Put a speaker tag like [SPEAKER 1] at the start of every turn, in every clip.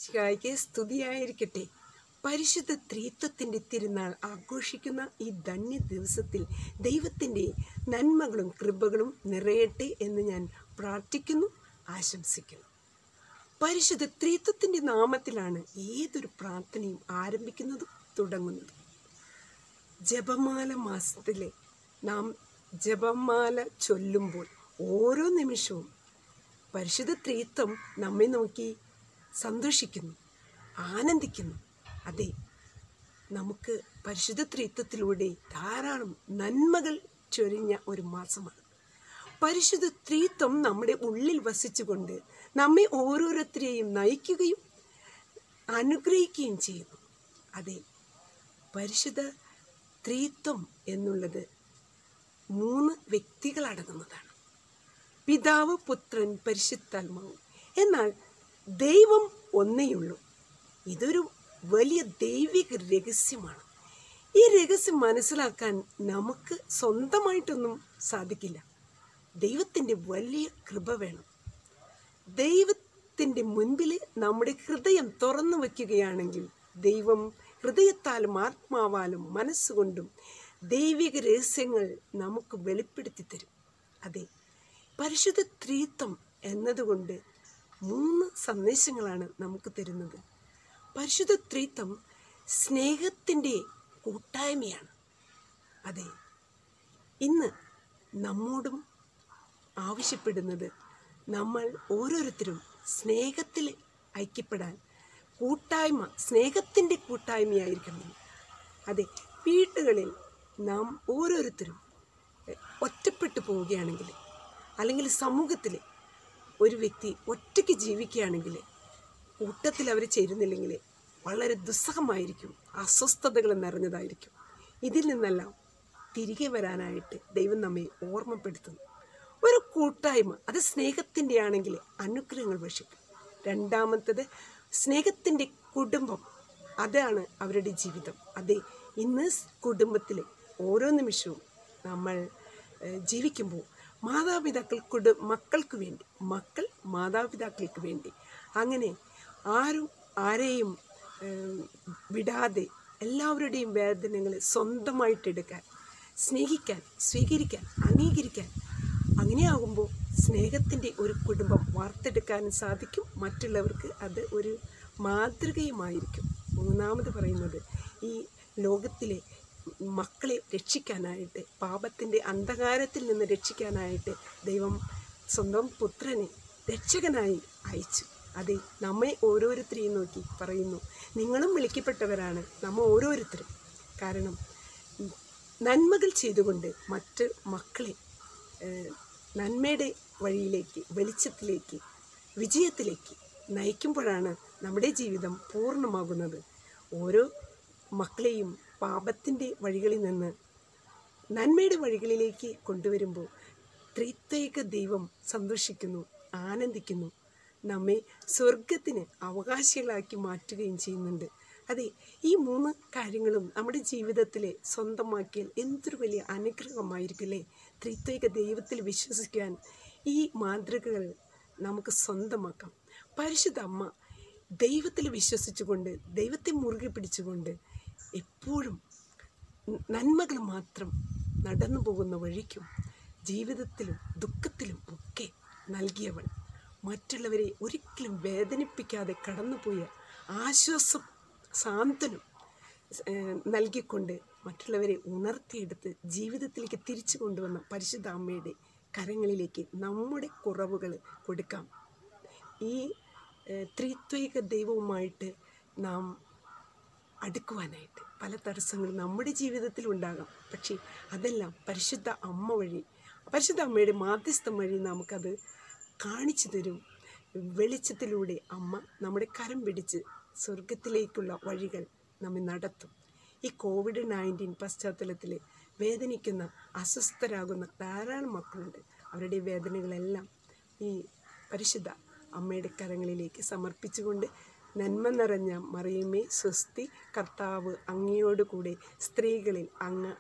[SPEAKER 1] ഈശോമിശിഹായ്ക്ക് സ്തുതിയായിരിക്കട്ടെ പരിശുദ്ധ ത്രീത്വത്തിൻ്റെ തിരുനാൾ ആഘോഷിക്കുന്ന ഈ ധന്യ ദിവസത്തിൽ ദൈവത്തിൻ്റെ നന്മകളും കൃപകളും നിറയട്ടെ എന്ന് ഞാൻ പ്രാർത്ഥിക്കുന്നു ആശംസിക്കുന്നു പരിശുദ്ധ ത്രീത്വത്തിൻ്റെ നാമത്തിലാണ് ഏതൊരു പ്രാർത്ഥനയും ആരംഭിക്കുന്നതും തുടങ്ങുന്നതും ജപമാല മാസത്തിലെ നാം ജപമാല ചൊല്ലുമ്പോൾ ഓരോ നിമിഷവും പരിശുദ്ധ ത്രീത്വം നമ്മെ നോക്കി സന്തോഷിക്കുന്നു ആനന്ദിക്കുന്നു അതെ നമുക്ക് പരിശുദ്ധ ത്രീത്വത്തിലൂടെ ധാരാളം നന്മകൾ ചൊരിഞ്ഞ ഒരു മാസമാണ് പരിശുദ്ധ ത്രീത്വം നമ്മുടെ ഉള്ളിൽ വസിച്ചുകൊണ്ട് നമ്മെ ഓരോരുത്തരെയും നയിക്കുകയും അനുഗ്രഹിക്കുകയും ചെയ്യുന്നു അതെ പരിശുദ്ധ ത്രീത്വം എന്നുള്ളത് മൂന്ന് വ്യക്തികളടങ്ങുന്നതാണ് പിതാവ് പുത്രൻ പരിശുദ്ധാത്മാവ് എന്നാൽ ദൈവം ഒന്നേയുള്ളൂ ഇതൊരു വലിയ ദൈവിക രഹസ്യമാണ് ഈ രഹസ്യം മനസ്സിലാക്കാൻ നമുക്ക് സ്വന്തമായിട്ടൊന്നും സാധിക്കില്ല ദൈവത്തിൻ്റെ വലിയ കൃപ വേണം ദൈവത്തിൻ്റെ മുൻപിൽ നമ്മുടെ ഹൃദയം തുറന്നു വയ്ക്കുകയാണെങ്കിൽ ദൈവം ഹൃദയത്താലും ആത്മാവാലും മനസ്സുകൊണ്ടും ദൈവിക രഹസ്യങ്ങൾ നമുക്ക് വെളിപ്പെടുത്തി തരും അതെ പരിശുദ്ധ ത്രീത്വം എന്നതുകൊണ്ട് മൂന്ന് സന്ദേശങ്ങളാണ് നമുക്ക് തരുന്നത് പരിശുദ്ധ ത്രീത്വം സ്നേഹത്തിൻ്റെ കൂട്ടായ്മയാണ് അതെ ഇന്ന് നമ്മോടും ആവശ്യപ്പെടുന്നത് നമ്മൾ ഓരോരുത്തരും സ്നേഹത്തിൽ ഐക്യപ്പെടാൻ കൂട്ടായ്മ സ്നേഹത്തിൻ്റെ കൂട്ടായ്മയായിരിക്കണം അതെ വീട്ടുകളിൽ നാം ഓരോരുത്തരും ഒറ്റപ്പെട്ടു പോവുകയാണെങ്കിൽ അല്ലെങ്കിൽ സമൂഹത്തിൽ ഒരു വ്യക്തി ഒറ്റയ്ക്ക് ജീവിക്കുകയാണെങ്കിൽ കൂട്ടത്തിൽ അവർ ചേരുന്നില്ലെങ്കിൽ വളരെ ദുസ്സഹമായിരിക്കും അസ്വസ്ഥതകൾ നിറഞ്ഞതായിരിക്കും ഇതിൽ നിന്നെല്ലാം തിരികെ വരാനായിട്ട് ദൈവം നമ്മെ ഓർമ്മപ്പെടുത്തുന്നു ഒരു കൂട്ടായ്മ അത് സ്നേഹത്തിൻ്റെ ആണെങ്കിൽ അനുഗ്രഹങ്ങൾ വർഷിക്കും രണ്ടാമത്തത് സ്നേഹത്തിൻ്റെ കുടുംബം അതാണ് അവരുടെ ജീവിതം അതെ ഇന്ന് കുടുംബത്തിലെ ഓരോ നിമിഷവും നമ്മൾ ഏഹ്, ജീവിക്കുമ്പോൾ മാതാപിതാക്കൾ കുടു മക്കൾക്ക് വേണ്ടി മക്കൾ മാതാപിതാക്കൾക്ക് വേണ്ടി അങ്ങനെ ആരും ആരെയും ഏഹ്, വിടാതെ എല്ലാവരുടെയും വേദനകൾ സ്വന്തമായിട്ടെടുക്കാൻ സ്നേഹിക്കാൻ സ്വീകരിക്കാൻ അംഗീകരിക്കാൻ അങ്ങനെയാകുമ്പോൾ സ്നേഹത്തിൻ്റെ ഒരു കുടുംബം വാർത്തെടുക്കാനും സാധിക്കും മറ്റുള്ളവർക്ക് അത് ഒരു മാതൃകയുമായിരിക്കും മൂന്നാമത് പറയുന്നത് ഈ ലോകത്തിലെ മക്കളെ രക്ഷിക്കാനായിട്ട് പാപത്തിൻ്റെ അന്ധകാരത്തിൽ നിന്ന് രക്ഷിക്കാനായിട്ട് ദൈവം സ്വന്തം പുത്രനെ രക്ഷകനായി അയച്ചു അതെ നമ്മെ ഓരോരുത്തരെയും നോക്കി പറയുന്നു നിങ്ങളും വിളിക്കപ്പെട്ടവരാണ് നമ്മ ഓരോരുത്തരും കാരണം ഉം, നന്മകൾ ചെയ്തുകൊണ്ട് മറ്റ് മക്കളെ ഏഹ്, നന്മയുടെ വഴിയിലേക്ക് വെളിച്ചത്തിലേക്ക് വിജയത്തിലേക്ക് നയിക്കുമ്പോഴാണ് നമ്മുടെ ജീവിതം പൂർണ്ണമാകുന്നത് ഓരോ മക്കളെയും പാപത്തിൻ്റെ വഴികളിൽ നിന്ന് നന്മയുടെ വഴികളിലേക്ക് കൊണ്ടുവരുമ്പോൾ ത്രിത്വൈക ദൈവം സന്തോഷിക്കുന്നു ആനന്ദിക്കുന്നു നമ്മെ സ്വർഗത്തിന് അവകാശികളാക്കി മാറ്റുകയും ചെയ്യുന്നുണ്ട് അതെ ഈ മൂന്ന് കാര്യങ്ങളും നമ്മുടെ ജീവിതത്തിലെ സ്വന്തമാക്കിയാൽ എന്തൊരു വലിയ അനുഗ്രഹമായിരിക്കില്ലേ ത്രിത്വൈക ദൈവത്തിൽ വിശ്വസിക്കാൻ ഈ മാതൃകകൾ നമുക്ക് സ്വന്തമാക്കാം പരിശുദ്ധ അമ്മ ദൈവത്തിൽ വിശ്വസിച്ചുകൊണ്ട് ദൈവത്തെ മുറുകെ പിടിച്ചുകൊണ്ട് എപ്പോഴും നന്മകൾ മാത്രം നടന്നു പോകുന്ന വഴിക്കും ജീവിതത്തിലും ദുഃഖത്തിലും ഒക്കെ നൽകിയവൾ മറ്റുള്ളവരെ ഒരിക്കലും വേദനിപ്പിക്കാതെ കടന്നുപോയ ആശ്വാസം സാന്ത്വനം ഏഹ്, നൽകിക്കൊണ്ട് മറ്റുള്ളവരെ ഉണർത്തിയെടുത്ത് ജീവിതത്തിലേക്ക് തിരിച്ചു കൊണ്ടുവന്ന പരിശുദ്ധ അമ്മയുടെ കരങ്ങളിലേക്ക് നമ്മുടെ കുറവുകൾ കൊടുക്കാം ഈ ഏഹ്, ത്രിത്വൈക ദൈവവുമായിട്ട് നാം അടുക്കുവാനായിട്ട് പല തടസ്സങ്ങളും നമ്മുടെ ജീവിതത്തിൽ ഉണ്ടാകാം പക്ഷേ അതെല്ലാം പരിശുദ്ധ അമ്മ വഴി പരിശുദ്ധ അമ്മയുടെ മാധ്യസ്ഥം വഴി നമുക്കത് കാണിച്ചു തരും വെളിച്ചത്തിലൂടെ അമ്മ നമ്മുടെ കരം പിടിച്ച് സ്വർഗത്തിലേക്കുള്ള വഴികൾ നമ്മെ നടത്തും ഈ കോവിഡ് നയൻറ്റീൻ പശ്ചാത്തലത്തിൽ വേദനിക്കുന്ന അസ്വസ്ഥരാകുന്ന ധാരാളം മക്കളുണ്ട് അവരുടെ വേദനകളെല്ലാം ഈ പരിശുദ്ധ അമ്മയുടെ കരങ്ങളിലേക്ക് സമർപ്പിച്ചുകൊണ്ട് നന്മ നിറഞ്ഞ മറിയമേ സ്വസ്തി കർത്താവ് അങ്ങയോടുകൂടെ സ്ത്രീകളിൽ അങ്ങ്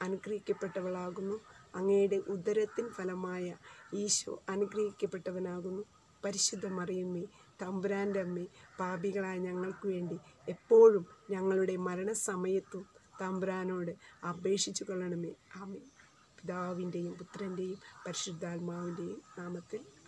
[SPEAKER 1] അനുഗ്രഹിക്കപ്പെട്ടവളാകുന്നു അങ്ങയുടെ ഉദരത്തിൻ ഫലമായ ഈശോ അനുഗ്രഹിക്കപ്പെട്ടവനാകുന്നു പരിശുദ്ധ മറിയമ്മേ തമ്പുരാൻ്റെ അമ്മേ പാപികളായ ഞങ്ങൾക്ക് വേണ്ടി എപ്പോഴും ഞങ്ങളുടെ മരണസമയത്തും തമ്പുരാനോട് അപേക്ഷിച്ചു കൊള്ളണമേ ആമേ പിതാവിൻ്റെയും പുത്രൻ്റെയും പരിശുദ്ധാത്മാവിൻ്റെയും നാമത്തിൽ